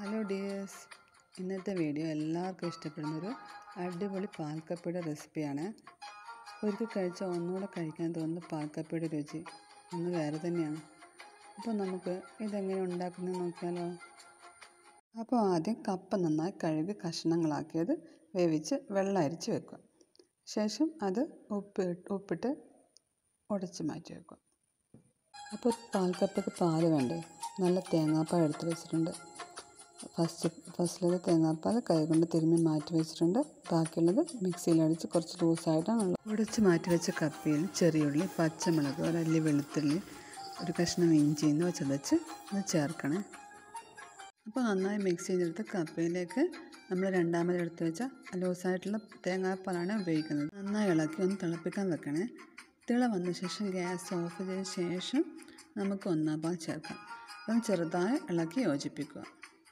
hello dears ഇന്നത്തെ video എല്ലാവർക്കും ഇഷ്ടപ്പെടുന്നൊരു അടിപൊളി പാൽക്കപ്പയുടെ റെസിപ്പിയാണ് ഒരിക്കൽ കഴിച്ചാൽ ഒന്നുകൂടെ കഴിക്കാൻ തോന്നുന്ന പാൽക്കപ്പയുടെ രുചി ഒന്ന് വേറെ തന്നെയാണ് അപ്പോൾ നമുക്ക് ഇതെങ്ങനെ ഉണ്ടാക്കുന്നത് നോക്കിയാലോ അപ്പോൾ ആദ്യം കപ്പ നന്നായി കഴുകി കഷ്ണങ്ങളാക്കിയത് വേവിച്ച് വെള്ളം അരിച്ച് വെക്കുക ശേഷം അത് ഉപ്പ് ഉപ്പിട്ട് ഉടച്ച് മാറ്റി വെക്കുക അപ്പോൾ പാൽക്കപ്പയ്ക്ക് പാൽ വേണ്ടേ നല്ല തേങ്ങാപ്പാൽ എടുത്ത് വെച്ചിട്ടുണ്ട് ഫസ്റ്റ് ഫസ്റ്റിലത് തേങ്ങാപ്പാൽ കൈകൊണ്ട് തിരുമ്മി മാറ്റി വെച്ചിട്ടുണ്ട് ബാക്കിയുള്ളത് മിക്സിയിലടിച്ച് കുറച്ച് ലൂസായിട്ടാണ് ഉടച്ച് മാറ്റി വെച്ച കപ്പയിൽ ചെറിയുള്ളി പച്ചമുളക് ഒരല്ലി വെളുത്തുള്ളി ഒരു കഷ്ണം ഇഞ്ചി എന്നിവ ചതച്ച് അത് ചേർക്കണേ അപ്പോൾ നന്നായി മിക്സ് ചെയ്തെടുത്ത് കപ്പയിലേക്ക് നമ്മൾ രണ്ടാമത് എടുത്ത് വെച്ച ലൂസായിട്ടുള്ള തേങ്ങാപ്പാലാണ് ഉപയോഗിക്കുന്നത് നന്നായി ഇളക്കി ഒന്ന് തിളപ്പിക്കാൻ വെക്കണേ തിള വന്ന ശേഷം ഗ്യാസ് ഓഫ് ചെയ്ത ശേഷം നമുക്ക് ഒന്നാം പാൽ ചേർക്കാം അപ്പം ചെറുതായി ഇളക്കി യോജിപ്പിക്കുക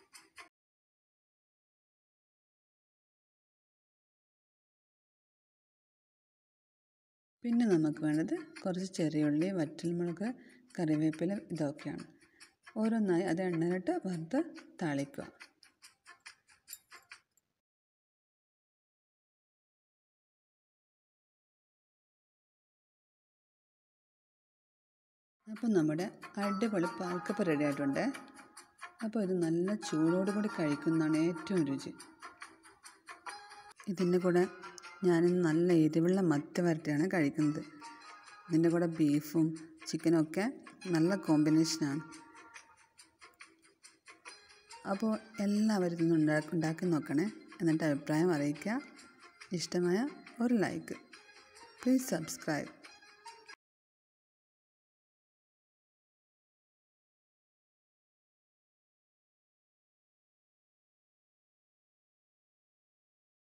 പിന്നെ നമുക്ക് വേണ്ടത് കുറച്ച് ചെറിയുള്ളി വറ്റൽമുളക് കറിവേപ്പില ഇതൊക്കെയാണ് ഓരോന്നായി അത് എണ്ണയിലിട്ട് വറുത്ത് താളിക്കുക അപ്പോൾ നമ്മുടെ അടിപൊളി പാൽക്കപ്പ് റെഡി ആയിട്ടുണ്ട് അപ്പോൾ ഇത് നല്ല ചൂടോട് കൂടി കഴിക്കുന്നതാണ് ഏറ്റവും രുചി ഇതിൻ്റെ കൂടെ ഞാനിന്ന് നല്ല എരിവുള്ള മത്തി വരട്ടിയാണ് കഴിക്കുന്നത് ഇതിൻ്റെ കൂടെ ബീഫും ചിക്കനും ഒക്കെ നല്ല കോമ്പിനേഷനാണ് അപ്പോൾ എല്ലാവരും ഇതൊന്ന് ഉണ്ടാക്കി ഉണ്ടാക്കി നോക്കണേ എന്നിട്ട് അഭിപ്രായം അറിയിക്കുക ഇഷ്ടമായ ഒരു ലൈക്ക് പ്ലീസ് സബ്സ്ക്രൈബ്